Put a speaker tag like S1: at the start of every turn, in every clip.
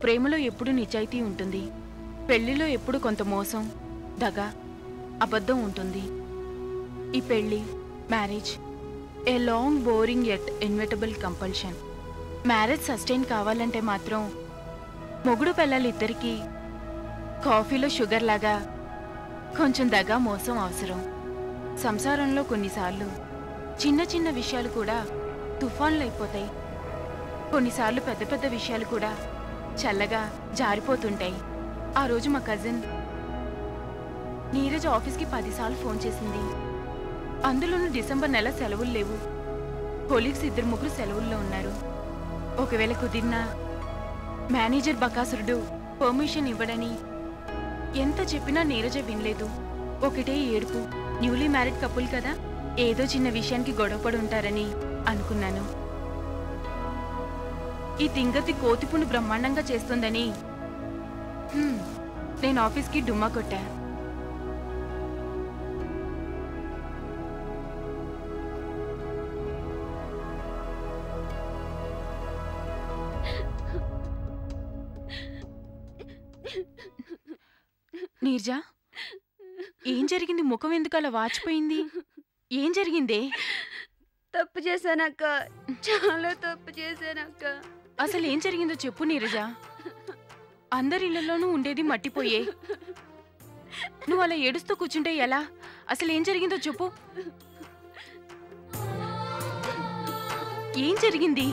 S1: ప్రేమలో ఎప్పుడు నిజాయితీ ఉంటుంది పెళ్లిలో ఎప్పుడు కొంత మోసం దగ అబద్ధం ఉంటుంది ఈ పెళ్లి marriage a long boring at inevitable compulsion marriage sustain కావాలంటే మాత్రం మొగుడు పిల్లలిద్దరికీ కాఫీలో షుగర్ లాగా కొంచెం దగ మోసం అవసరం సంసారంలో కొన్నిసార్లు చిన్న చిన్న విషయాలు కూడా తుఫాన్లు అయిపోతాయి కొన్నిసార్లు పెద్ద పెద్ద విషయాలు కూడా చల్లగా జారిపోతుంటాయి ఆ రోజు మా కజిన్ నీరజ్ ఆఫీస్కి పదిసార్లు ఫోన్ చేసింది అందులోనూ డిసెంబర్ నెల సెలవులు లేవు కొలీగ్స్ ఇద్దరు ముగ్గురు సెలవుల్లో ఉన్నారు ఒకవేళ కుదిరినా మేనేజర్ బకాసురుడు పర్మిషన్ ఇవ్వడని ఎంత చెప్పినా నీరజ వినలేదు ఒకటే ఏడుపు న్యూలీ మ్యారీడ్ కపుల్ కదా ఏదో చిన్న విషయానికి గొడవపడి ఉంటారని అనుకున్నాను ఈ తింగతి కోతిపును బ్రహ్మాండంగా చేస్తుందని హ్మ్, నేను ఆఫీస్కి డుమ్మా కొట్టా నీర్జా ఏం జరిగింది ముఖం ఎందుకు అలా వాచిపోయింది ఏం జరిగిందే
S2: తప్పు చేశానక్క చాలా తప్పు చేశానక్క
S1: అసలు ఏం జరిగిందో చెప్పు నీరజా అందరి ఇళ్లలోనూ ఉండేది మట్టిపోయే నువ్వు అలా ఏడుస్తూ కూర్చుంటే ఎలా అసలు ఏం జరిగిందో చెప్పు ఏం జరిగింది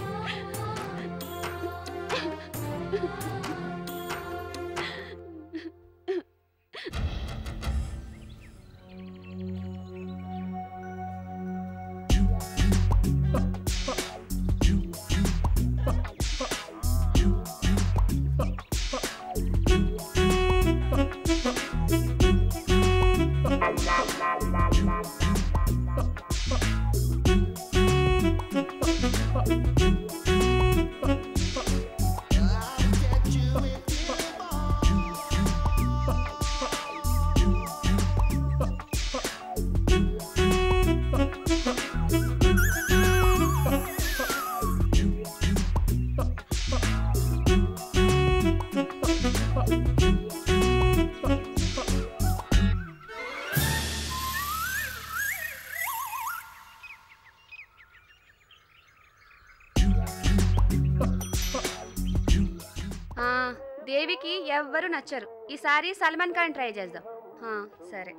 S2: ఆ, దేవికి ఎవ్వరు నచ్చరు ఈసారి సల్మాన్ ఖాన్ ట్రై చేద్దాం ఆ, సరే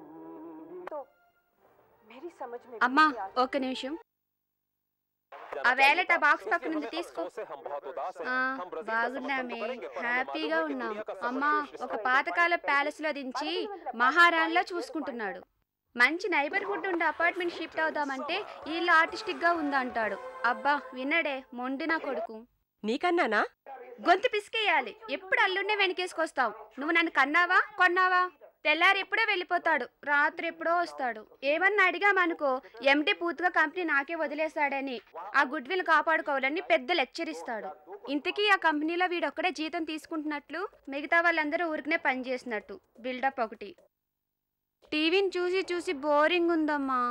S2: అమ్మా ఒక్క నిమిషం ఆ వేలట బాక్స్ పక్క నుంచి తీసుకో ఆ, బాగున్నామే హ్యాపీగా ఉన్నాం అమ్మా ఒక పాతకాల ప్యాలెస్ లో దించి మహారాణిలా చూసుకుంటున్నాడు మంచి నైబర్హుడ్ ఉండే అపార్ట్మెంట్ షిఫ్ట్ అవుదామంటే ఇల్లు ఆర్టిస్టిక్ గా ఉందంటాడు అబ్బా విన్నడే మొండి నా కొడుకు
S3: నీకన్నానా
S2: గొంతు పిసికేయాలి ఎప్పుడు అల్లుండే వెనకేసుకొస్తావు నువ్వు నన్ను కన్నావా కొన్నావా తెల్లారి ఎప్పుడో వెళ్ళిపోతాడు రాత్రి ఎప్పుడో వస్తాడు ఏమన్నా అడిగామనుకో ఎంటీ పూర్తిగా కంపెనీ నాకే వదిలేశాడని ఆ గుడ్ విల్ కాపాడుకోవాలని పెద్ద లెక్చర్ ఇస్తాడు ఇంతకీ ఆ కంపెనీలో వీడొక్కడే జీతం తీసుకుంటున్నట్లు మిగతా వాళ్ళందరూ ఊరికనే పనిచేసినట్టు బిల్డప్ ఒకటి టీవీని చూసి చూసి బోరింగ్ ఉందమ్మా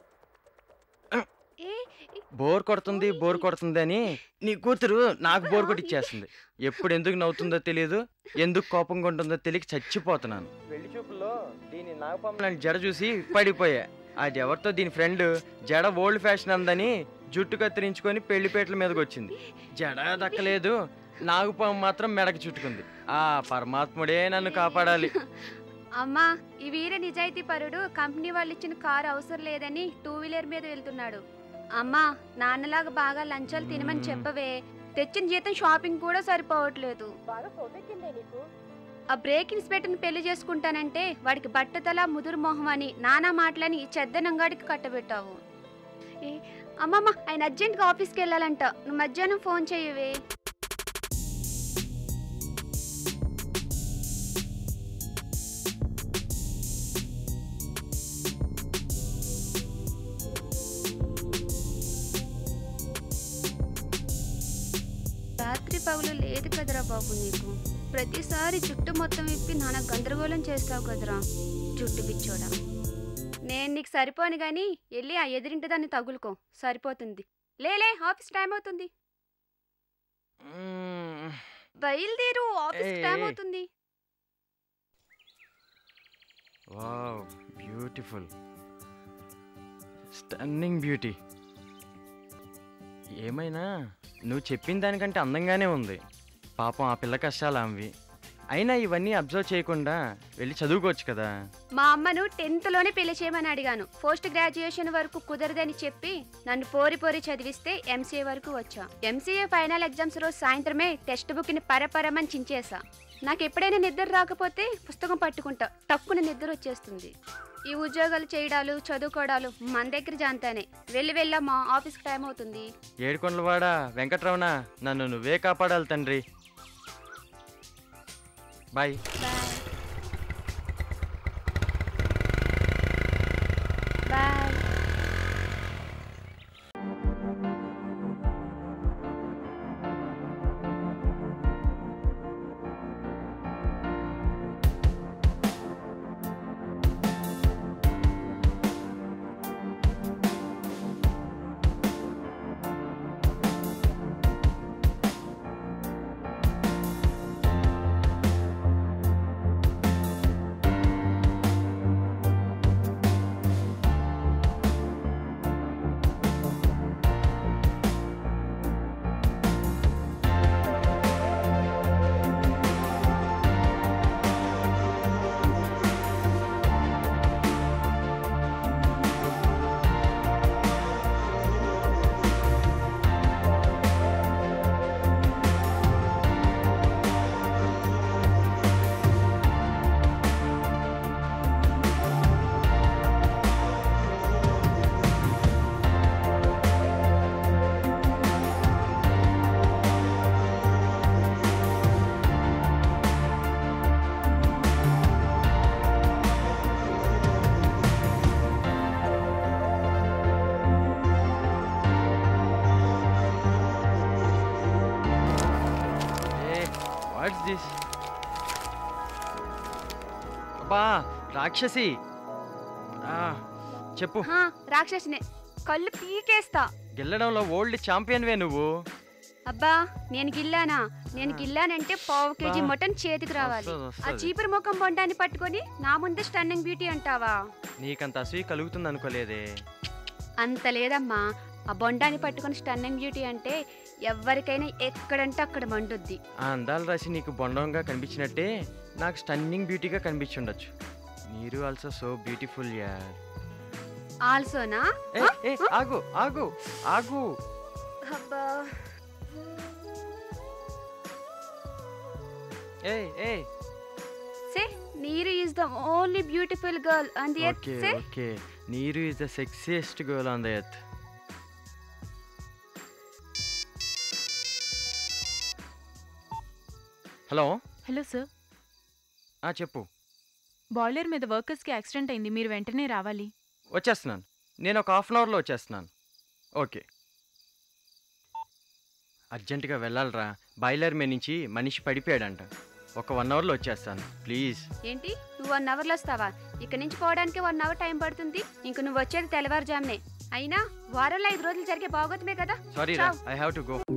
S2: ఏ
S4: బోర్ కొడుతుంది బోర్ కొడుతుంది అని నీ కూతురు నాకు బోర్ కొట్టిచ్చేస్తుంది ఎప్పుడు ఎందుకు నవ్వుతుందో తెలియదు ఎందుకు కోపంగా ఉంటుందో తెలియక చచ్చిపోతున్నాను పెళ్లి చూపుల్లో దీని నాగపాము జడ చూసి పడిపోయా అది ఎవరితో దీని ఫ్రెండ్ జడ ఓల్డ్ ఫ్యాషన్ అందని జుట్టు కత్తిరించుకొని పెళ్లిపేటల మీదకి వచ్చింది జడ దక్కలేదు నాగుపాము మాత్రం మెడకు చుట్టుకుంది ఆ పరమాత్ముడే నన్ను కాపాడాలి
S2: అమ్మా ఈ వీర నిజాయితీ పరుడు కంపెనీ వాళ్ళు ఇచ్చిన కారు అవసరం లేదని టూ వీలర్ మీద వెళ్తున్నాడు అమ్మా నాన్నలాగా బాగా లంచాలు తినమని చెప్పవే తెచ్చిన జీతం షాపింగ్ కూడా సరిపోవట్లేదు ఆ బ్రేక్ ఇన్స్పెక్టర్ని పెళ్లి చేసుకుంటానంటే వాడికి బట్టతల ముదురు మొహం అని నానా మాటలని ఈ చెద్దనంగాడికి కట్టబెట్టావు ఏ అమ్మమ్మ ఆయన అర్జెంట్గా ఆఫీస్కి వెళ్ళాలంట నువ్వు మధ్యాహ్నం ఫోన్ చేయవే రాత్రి పగులు లేదు కదరా బాబు నీకు ప్రతిసారి జుట్టు మొత్తం విప్పి నాన్న గందరగోళం చేస్తావు కదరా జుట్టు పిచ్చోడా నేను నీకు సరిపోను గాని వెళ్ళి ఆ ఎదిరింటి దాన్ని తగులుకో సరిపోతుంది లేలే ఆఫీస్ టైం అవుతుంది
S4: మ్మ్.
S2: బయలుదేరు ఆఫీస్
S4: ఏయ్,
S2: టైం
S4: ఏయ్.
S2: అవుతుంది
S4: వావ్ బ్యూటిఫుల్ స్టన్నింగ్ బ్యూటీ ఏమైనా నువ్వు చెప్పిన దానికంటే అందంగానే ఉంది పాపం ఆ పిల్ల కష్టాలు ఆమెవి అయినా ఇవన్నీ అబ్జర్వ్ చేయకుండా వెళ్ళి చదువుకోవచ్చు కదా
S2: మా అమ్మను టెన్త్ లోనే పెళ్లి చేయమని అడిగాను పోస్ట్ గ్రాడ్యుయేషన్ వరకు కుదరదని చెప్పి నన్ను పోరి పోరి చదివిస్తే ఎంసీఏ వరకు వచ్చా ఎంసీఏ ఫైనల్ ఎగ్జామ్స్ రోజు సాయంత్రమే టెక్స్ట్ బుక్ ని పరపరమని చించేసా నాకు ఎప్పుడైనా నిద్ర రాకపోతే పుస్తకం పట్టుకుంటా టక్కున నిద్ర వచ్చేస్తుంది ఈ ఉద్యోగాలు చేయడాలు చదువుకోవడాలు మన దగ్గర జాంతానే వెళ్ళి వెళ్ళమ్మా ఆఫీస్కి టైం అవుతుంది
S4: ఏడుకొండలవాడ వెంకట్రమణ నన్ను నువ్వే కాపాడాలి తండ్రి బాయ్
S2: బాయ్ బాయ్
S4: ఏ వాట్స్ దిస్ అబ్బా రాక్షసి ఆ, చెప్పు
S2: హా, రాక్షసినే కళ్ళు పీకేస్తా
S4: గెల్లడంలో ఓల్డ్ ఛాంపియన్వే నువ్వు
S2: అబ్బా నేను గిల్లానా నేను
S4: ఆ.
S2: గిల్లానంటే పావు కేజీ
S4: బా.
S2: మటన్ చేతికి రావాలి
S4: వస్తది,
S2: ఆ
S4: వస్తది.
S2: చీపురు ముఖం బొండాన్ని పట్టుకొని నా ముందు స్టన్నింగ్ బ్యూటీ అంటావా
S4: నీకంత అసూయ కలుగుతుంది అనుకోలేదే
S2: అంత లేదమ్మా ఆ బొండాన్ని పట్టుకొని స్టన్నింగ్ బ్యూటీ అంటే ఎవరికైనా ఎక్కడంటే అక్కడ మండుద్ది
S4: ఆ అందాల రాశి నీకు బొండంగా కనిపించినట్టే నాకు స్టన్నింగ్ బ్యూటీగా కనిపించుండొచ్చు మీరు ఆల్సో సో బ్యూటిఫుల్ యార్
S2: ఆల్సోనా
S4: ఏ ఏ ఆగు ఆగు ఆగు
S2: అబ్బా
S4: ఏ ఏ
S2: సే నీరు is the only beautiful girl on the earth
S4: okay
S2: say
S4: okay Neeru is the sexiest girl on the earth hello
S1: hello sir
S4: ఆ చెప్పు
S1: బాయిలర్ మీద వర్కర్స్కి యాక్సిడెంట్ అయింది మీరు వెంటనే రావాలి
S4: వచ్చేస్తున్నాను నేను ఒక హాఫ్ అన్ అవర్లో వచ్చేస్తున్నాను ఓకే అర్జెంటుగా వెళ్ళాలిరా బాయిలర్ మీద నుంచి మనిషి పడిపోయాడంట ఒక వన్ అవర్లో వచ్చేస్తాను ప్లీజ్
S2: ఏంటి నువ్వు వన్ అవర్లో వస్తావా ఇక్కడ నుంచి పోవడానికి వన్ అవర్ టైం పడుతుంది ఇంక నువ్వు వచ్చేది తెల్లవారుజామునే అయినా వారంలో ఐదు రోజులు జరిగే బాగోతుమే కదా
S4: సారీ రా
S2: చావ్.
S4: ఐ హ్యావ్ టు గో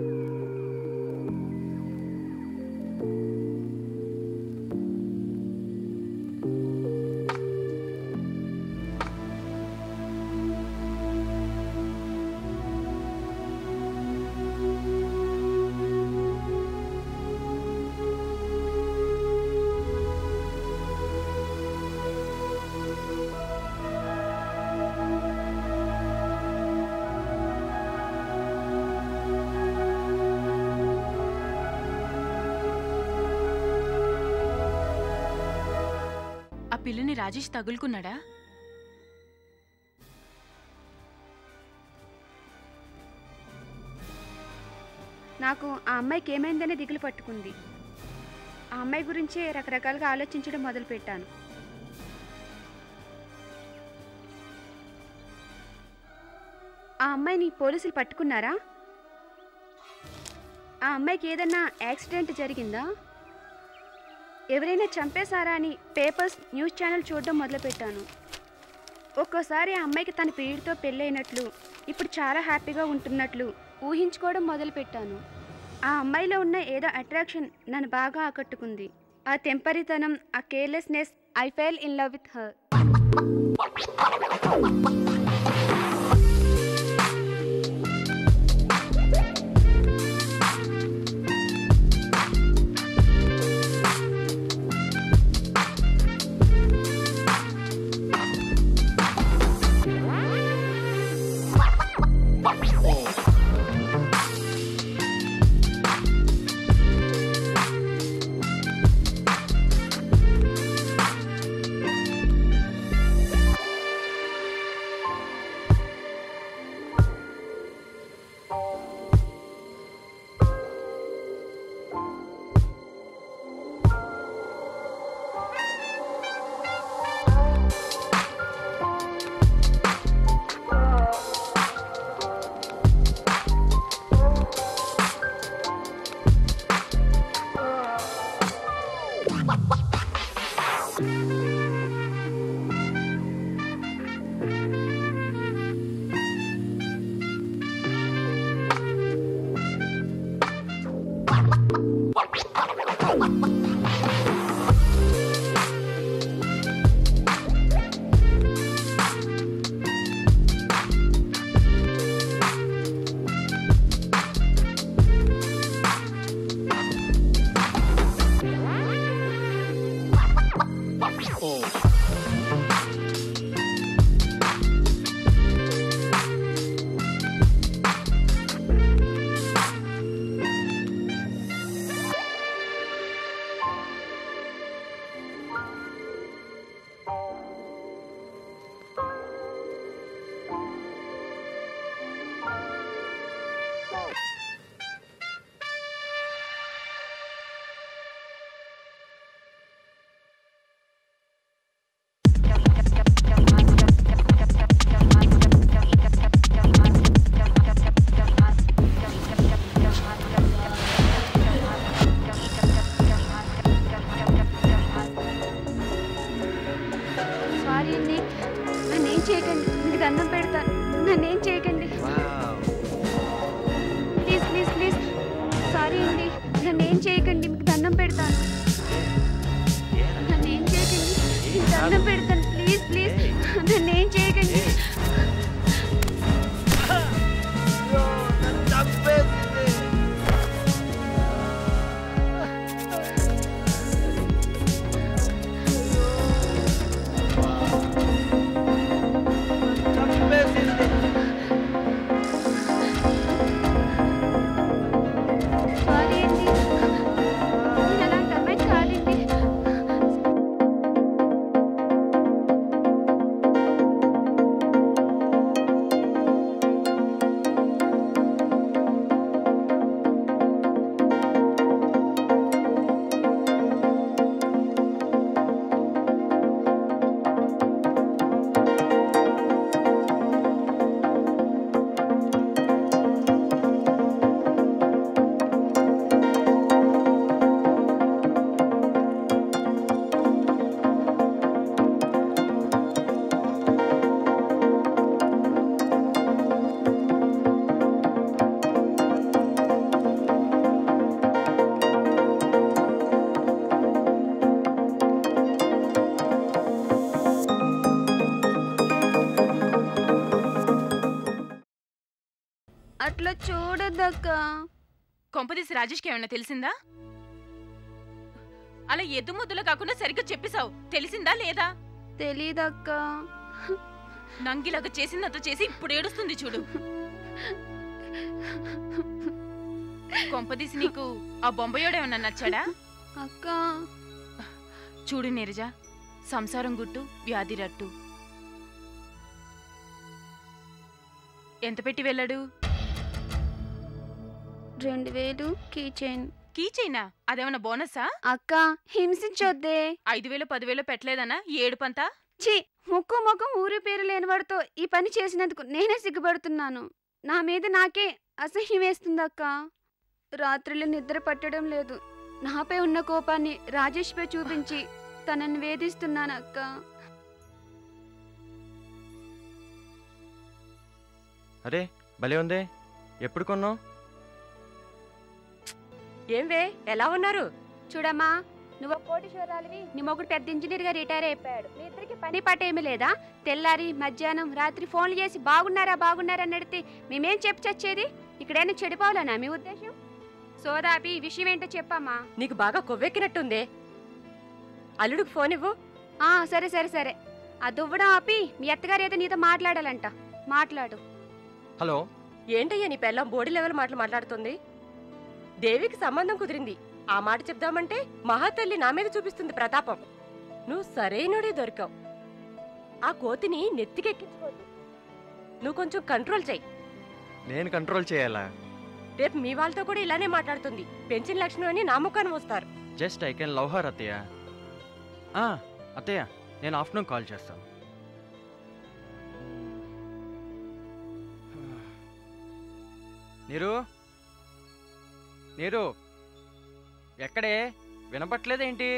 S1: ఆ పిల్లని రాజేష్ తగులుకున్నాడా
S2: నాకు ఆ అమ్మాయికి ఏమైందనే దిగులు పట్టుకుంది ఆ అమ్మాయి గురించే రకరకాలుగా ఆలోచించడం మొదలుపెట్టాను ఆ అమ్మాయిని పోలీసులు పట్టుకున్నారా ఆ అమ్మాయికి ఏదన్నా యాక్సిడెంట్ జరిగిందా ఎవరైనా చంపేశారా అని పేపర్స్ న్యూస్ ఛానల్ చూడడం మొదలుపెట్టాను ఒక్కోసారి ఆ అమ్మాయికి తన పీడితో పెళ్ళైనట్లు ఇప్పుడు చాలా హ్యాపీగా ఉంటున్నట్లు ఊహించుకోవడం మొదలుపెట్టాను ఆ అమ్మాయిలో ఉన్న ఏదో అట్రాక్షన్ నన్ను బాగా ఆకట్టుకుంది ఆ తెంపరితనం ఆ carelessness I fell in love with her sorry అండి నన్నేం చేయకండి మీకు దండం పెడతాను నన్నేం చేయకండి ప్లీజ్ ప్లీజ్ ప్లీజ్ సారీ అండి నన్నేం చేయకండి మీకు దండం పెడతాను నన్నేం చేయకండి మీకు దండం పెడతాను ప్లీజ్ ప్లీజ్ నన్నేం చేయకండి సారీ అండి నేను అలాంటి అమ్మాయి కాదండి అట్లా చూడద్దక్క
S1: కొంపదీసి రాజేష్కి ఏమన్నా తెలిసిందా అలా ఎద్దు ముద్దులో కాకుండా సరిగ్గా చెప్పేశావు తెలిసిందా లేదా
S2: తెలీదక్క
S1: నంగిలాగా చేసిందంతా చేసి ఇప్పుడు ఏడుస్తుంది చూడు కొంపదీసి నీకు ఆ బొంబయోడేమన్నా నచ్చాడా
S2: అక్క
S1: చూడు నీరజ సంసారం గుట్టు వ్యాధి రట్టు ఎంత పెట్టి వెళ్ళాడు
S2: రెండు వేలు కీ చైన్
S1: కీచైనా అదేమన్నా బోనసా
S2: అక్క హింసించొద్దే
S1: ఐదు వేలు పదివేలు పెట్టలేదనా ఏడు పంతా
S2: ఛీ ముక్కు ముఖం ఊరి పేరు లేనివాడితో ఈ పని చేసినందుకు నేనే సిగ్గుపడుతున్నాను నా మీద నాకే అసహ్యం వేస్తుంది అక్క రాత్రులు నిద్ర పట్టడం లేదు నాపై ఉన్న కోపాన్ని రాజేష్పై చూపించి తనని వేధిస్తున్నాను అక్క
S4: అరే భలే ఉందే ఎప్పుడు కొన్నావు
S3: ఏంవే ఎలా ఉన్నారు
S2: చూడమ్మా నువ్వు ఒక కోటీశ్వరాలివి నీ మొగుడు పెద్ద ఇంజనీర్ గా రిటైర్ అయిపోయాడు మీ ఇద్దరికి పని పాట ఏమీ లేదా తెల్లారి మధ్యాహ్నం రాత్రి ఫోన్లు చేసి బాగున్నారా బాగున్నారా అని అడిగితే మేమేం చెప్పి చచ్చేది ఇక్కడైనా చెడిపోవాలనా మీ ఉద్దేశం సోదాపి ఈ విషయం ఏంటో చెప్పమ్మా
S3: నీకు బాగా కొవ్వెక్కినట్టుందే అల్లుడికి ఫోన్ ఇవ్వు
S2: ఆ సరే సరే సరే ఆ దువ్వడం ఆపి మీ అత్తగారు ఏదో నీతో మాట్లాడాలంట మాట్లాడు
S4: హలో
S3: ఏంటయ్యా నీ పెళ్ళం బోడీ లెవెల్ మాటలు మాట్లాడుతుంది దేవికి సంబంధం కుదిరింది ఆ మాట చెప్దామంటే మహాతల్లి నా మీద చూపిస్తుంది ప్రతాపం నువ్వు సరైనడే దొరికావు ఆ కోతిని నెత్తికెక్కించుకోదు నువ్వు కొంచెం కంట్రోల్ చెయ్యి
S4: నేను కంట్రోల్ చేయాలా
S3: రేపు మీ వాళ్ళతో కూడా ఇలానే మాట్లాడుతుంది పెంచిన లక్షణం అని నా ముఖాన్ని వస్తారు
S4: just I can love her అత్తయ్య ఆ, అత్తయ్య నేను ఆఫ్టర్నూన్ కాల్ చేస్తాను నీరు నీరు ఎక్కడే వినపట్లేదేంటి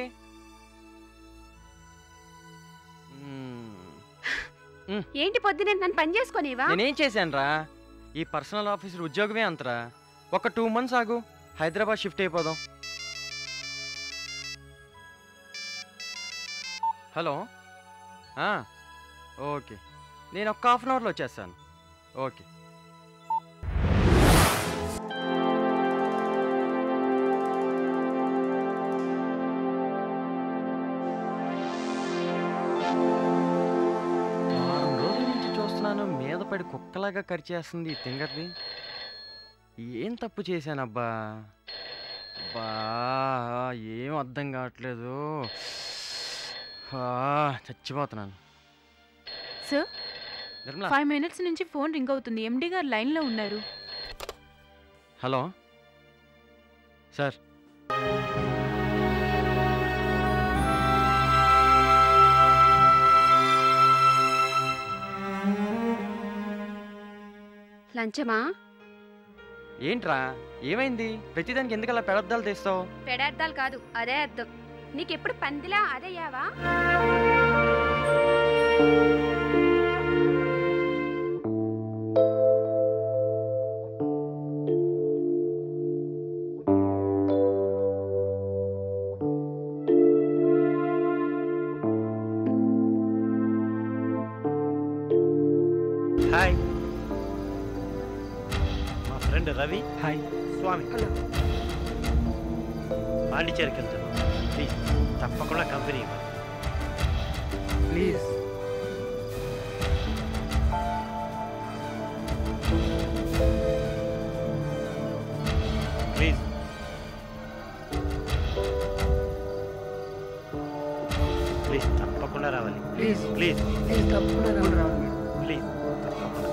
S4: మ్మ్.
S2: ఏంటి పొద్దునే నన్ను పని చేసుకొనివా
S4: నేనేం చేశానురా ఈ పర్సనల్ ఆఫీసర్ ఉద్యోగమే అంతరా ఒక టూ మంత్స్ ఆగు హైదరాబాద్ షిఫ్ట్ అయిపోదాం హలో ఆ, ఓకే నేను ఒక్క హాఫ్ అన్ అవర్లో వచ్చేస్తాను ఓకే వారం రోజుల నుంచి చూస్తున్నాను మీద పడి కుక్కలాగా కరిచేస్తుంది ఈ తింగర్ది ఏం తప్పు చేశానబ్బా బా ఏం అర్థం కావట్లేదు ఆ, చచ్చిపోతున్నాను
S1: సార్
S4: నిర్మలా
S1: ఫైవ్ మినిట్స్ నుంచి ఫోన్ రింగ్ అవుతుంది ఎండి గారు లైన్లో ఉన్నారు
S4: హలో సార్
S2: లంచమా
S4: ఏంట్రా ఏమైంది ప్రతిదానికి ఎందుకు అలా పెడద్దాలు తెస్తావు
S2: పెడార్థాలు కాదు అదే అర్థం నీకెప్పుడు పందిలా అదయ్యావా
S5: హాయ్ మా ఫ్రెండ్ రవి
S4: హాయ్
S5: స్వామి పాండిచేరికి వెళ్తున్నాం ప్లీజ్ తప్పకుండా కంపెనీ ఇవ్వాలి
S4: ప్లీజ్
S5: ప్లీజ్ ప్లీజ్ తప్పకుండా రావాలి
S6: ప్లీజ్
S5: ప్లీజ్
S6: ప్లీజ్ తప్పకుండా రావాలి మేడం.
S5: ప్లీజ్ తప్పకుండా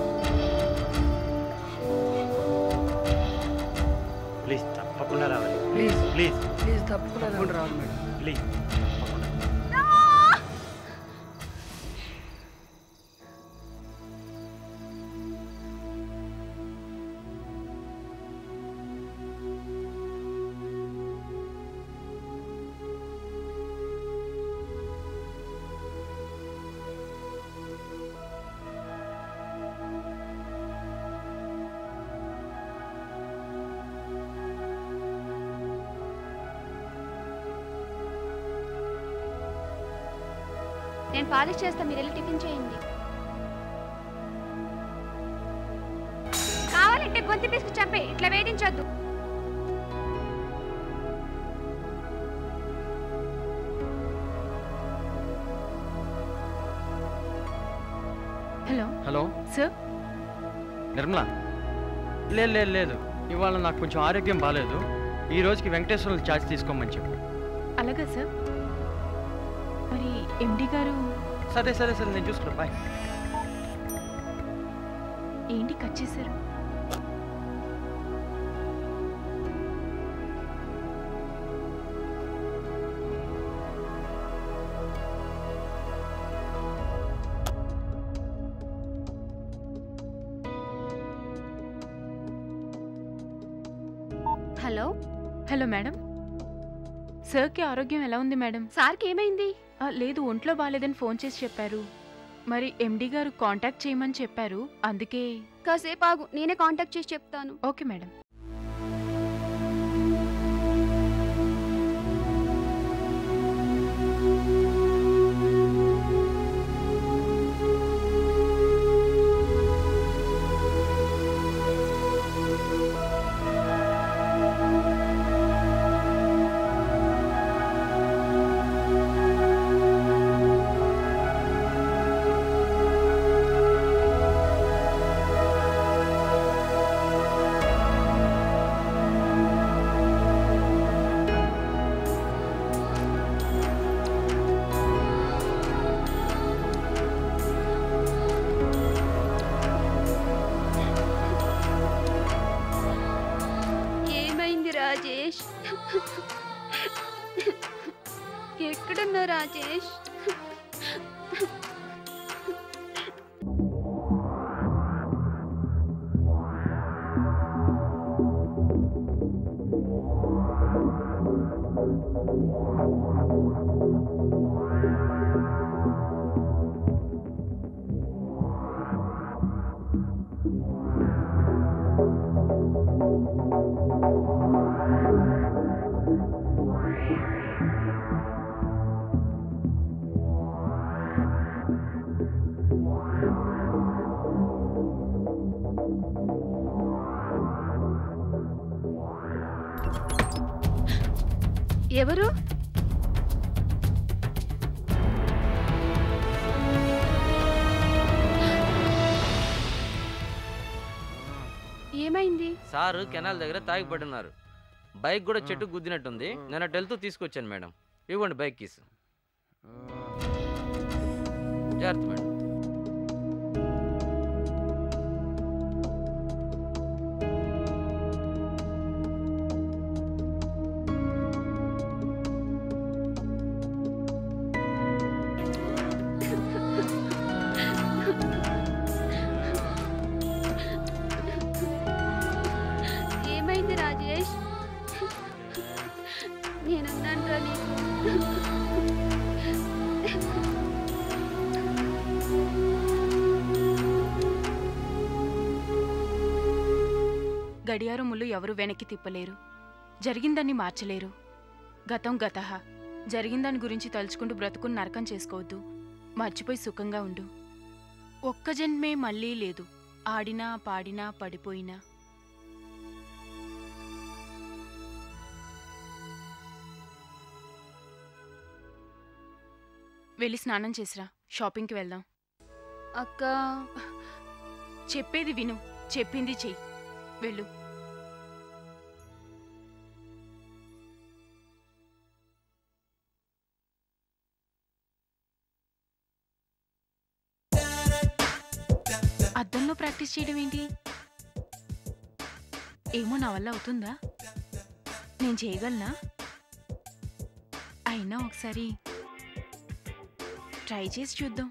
S5: ప్లీజ్ తప్పకుండా రావాలి
S6: ప్లీజ్
S5: ప్లీజ్
S6: ప్లీజ్ తప్పకుండా రావాలి మేడం
S5: ప్లీజ్ తప్పకుండా
S2: నేను పాలిష్ చేస్తా మీరు వెళ్ళి టిఫిన్ చేయండి కావాలంటే గొంతు పిసుకు చంపే ఇట్లా వేధించొద్దు
S1: హలో
S4: హలో
S1: సార్
S4: నిర్మలా లేదు లేదు లేదు ఇవాళ నాకు కొంచెం ఆరోగ్యం బాగాలేదు ఈ రోజుకి వెంకటేశ్వరులు ఛార్జ్ తీసుకోమని చెప్పు
S1: అలాగా సార్ మరి ఎండి గారు
S4: సరే సరే సరే నేను చూసుకున్నా బాయ్
S1: ఏంటి కట్ చేశారు
S2: హలో
S1: హలో మేడం సార్కి ఆరోగ్యం ఎలా ఉంది మేడం
S2: సార్కి ఏమైంది
S1: ఆ, లేదు ఒంట్లో బాగాలేదని ఫోన్ చేసి చెప్పారు మరి ఎండి గారు కాంటాక్ట్ చేయమని చెప్పారు అందుకే
S2: కాసేపు ఆగు నేనే కాంటాక్ట్ చేసి చెప్తాను
S1: ఓకే మేడం
S2: ఎక్కడున్నావు రాజేష్ ఎవరు ఏమైంది
S7: సారు కెనాల్ దగ్గర తాగిపడున్నారు బైక్ కూడా చెట్టు గుద్దినట్టుంది నేను అటు వెళ్తూ తీసుకొచ్చాను మేడం ఇవ్వండి బైక్ కీస్ జాగ్రత్త మేడం
S2: ఏమైంది రాజేష్ నేనున్నాను రా నీకు
S1: గడియారం ముళ్ళు ఎవరు వెనక్కి తిప్పలేరు జరిగిందాన్ని మార్చలేరు గతం గతహ జరిగిందాని గురించి తలుచుకుంటూ బ్రతుకుని నరకం చేసుకోవద్దు మర్చిపోయి సుఖంగా ఉండు ఒక్క జన్మే మళ్ళీ లేదు ఆడినా పాడినా పడిపోయినా వెళ్ళి స్నానం చేసిరా షాపింగ్కి వెళ్దాం
S2: అక్క
S1: చెప్పేది విను చెప్పింది చెయ్యి వెళ్ళు అద్దంలో ప్రాక్టీస్ చేయడం ఏంటి ఏమో నా వల్ల అవుతుందా నేను చేయగలనా అయినా ఒకసారి ట్రై చేసి చూద్దాం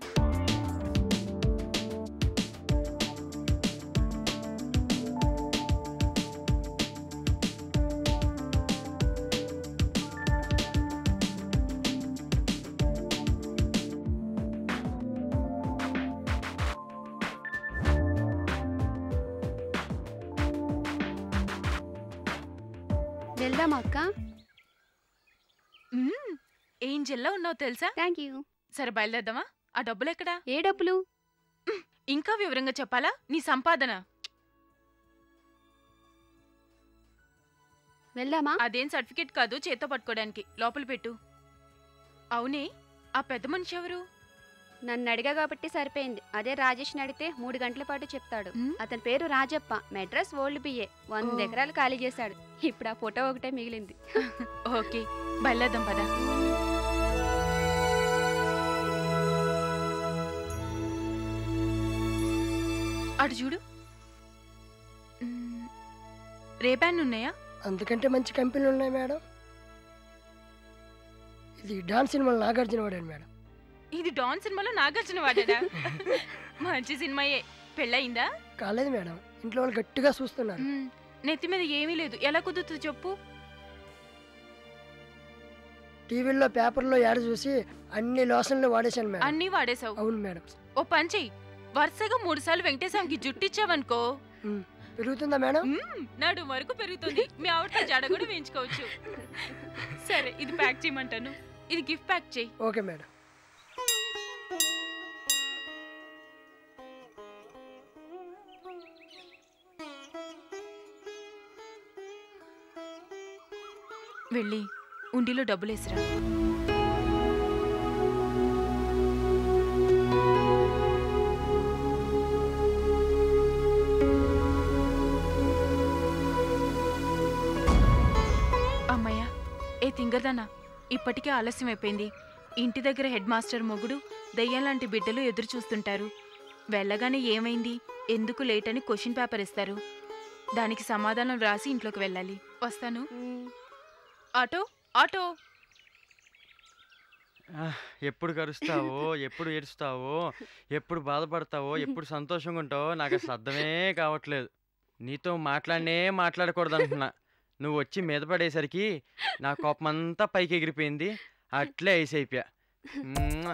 S2: వెళ్దామా అక్క
S1: మ్మ్. ఏం జిల్లా ఉన్నావు తెలుసా
S2: థ్యాంక్ యూ
S1: సరే బయలుదేద్దామా ఆ డబ్బులు ఎక్కడా
S2: ఏ డబ్బులు
S1: ఇంకా వివరంగా చెప్పాలా నీ సంపాదన
S2: వెళ్దామా
S1: అదేం సర్టిఫికేట్ కాదు చేత్తో పట్టుకోవడానికి లోపల పెట్టు అవునే ఆ పెద్ద మనిషి ఎవరు
S2: నన్ను అడిగా కాబట్టి సరిపోయింది అదే రాజేష్ని అడిగితే మూడు గంటల పాటు చెప్తాడు
S1: మ్?
S2: అతని పేరు రాజప్ప మెడ్రాస్ ఓల్డ్ బిఏ వంద
S1: ఓ.
S2: ఎకరాలు ఖాళీ చేశాడు ఇప్పుడు ఆ ఫోటో ఒకటే మిగిలింది
S1: ఓకే బయలుదేద్దాం పదా అటు చూడు మ్మ్. రేపాన్ ఉన్నాయా
S6: అంతకంటే మంచి కంపెనీలు ఉన్నాయి మేడం ఇది డాన్స్ సినిమాలో నాగార్జున వాడాడు మేడం
S1: ఇది డాన్ సినిమాలో నాగార్జున వాడాడా మంచి సినిమాయే పెళ్ళయిందా
S6: కాలేదు మేడం ఇంట్లో వాళ్ళు గట్టిగా చూస్తున్నారు
S1: మ్మ్. నెత్తి మీద ఏమీ లేదు ఎలా కుదురుతుంది చెప్పు
S6: టీవీల్లో పేపర్లో యాడ్ చూసి అన్ని లోషన్లు వాడేశాను మేడం
S1: అన్నీ వాడేశావు
S6: అవును మేడం
S1: ఓ పని చెయ్యి వరుసగా మూడు సార్లు వెంకటేశ్వరంకి జుట్టిచ్చావనుకో
S6: పెరుగుతుందా మేడం
S1: మ్మ్, నడు వరకు పెరుగుతుంది మీ ఆవిడతో జడ కూడా వేయించుకోవచ్చు సరే ఇది ప్యాక్ చేయమంటాను ఇది గిఫ్ట్ ప్యాక్ చేయి
S6: ఓకే మేడం
S1: వెళ్ళి ఉండిలో డబ్బులేసిరా అమ్మయ్య ఏ తింగర్దానా ఇప్పటికే ఆలస్యం అయిపోయింది ఇంటి దగ్గర హెడ్ మాస్టర్ మొగుడు దయ్యం లాంటి బిడ్డలు ఎదురు చూస్తుంటారు వెళ్ళగానే ఏమైంది ఎందుకు లేట్ అని క్వశ్చన్ పేపర్ ఇస్తారు దానికి సమాధానం రాసి ఇంట్లోకి వెళ్ళాలి వస్తాను
S2: మ్,
S1: ఆటో ఆటో
S4: ఆ, ఎప్పుడు కరుస్తావో ఎప్పుడు ఏడుస్తావో ఎప్పుడు బాధపడతావో ఎప్పుడు సంతోషంగా ఉంటావో నాకు అసలు అర్థమే కావట్లేదు నీతో మాట్లాడనే మాట్లాడకూడదు అనుకున్నా నువ్వు వచ్చి మీద పడేసరికి నా కోపం అంతా పైకి ఎగిరిపోయింది అట్లే ఐస్ అయిపోయా మ్మ్.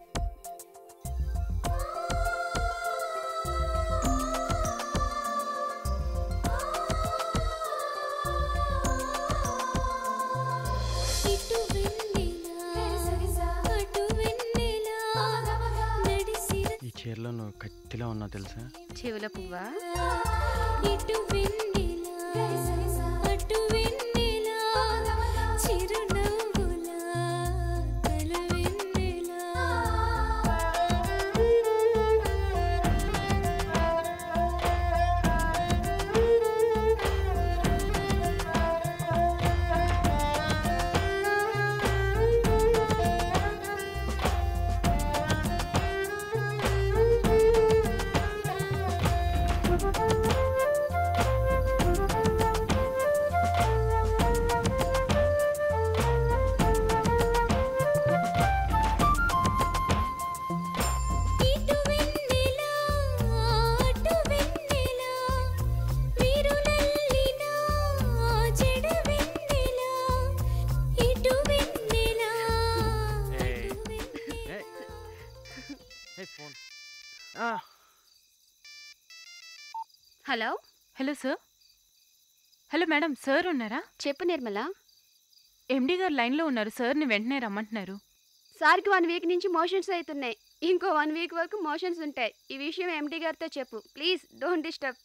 S8: ఇటు వెన్నెలా అటు వెన్నెలా నడిసిర
S4: ఈ చీరలో నువ్వు కత్తిలో ఉన్నావు తెలుసా
S2: చెవుల పువ్వా
S8: ఇటు వెన్నెలా అటు వెన్నెలా చిరునవ్వులా కల వెన్నెలా ఇటు వెన్నెలా అటు వెన్నెలా విరులల్లినా చెడ వెన్నెలా ఇటు వెన్నెలా
S5: ఏయ్.
S8: అటు వెన్నెలా
S4: ఏయ్. ఏయ్, ఫోన్ ఆ,
S2: hello
S1: hello sir hello madam sir ఉన్నారా
S2: చెప్పు నిర్మల
S1: ఎండి గారు లైన్లో ఉన్నారు సార్ని వెంటనే రమ్మంటున్నారు
S2: సార్కి వన్ వీక్ నుంచి మోషన్స్ అవుతున్నాయి ఇంకో వన్ వీక్ వరకు మోషన్స్ ఉంటాయి ఈ విషయం ఎండి గారితో చెప్పు ప్లీజ్ డోంట్ డిస్టర్బ్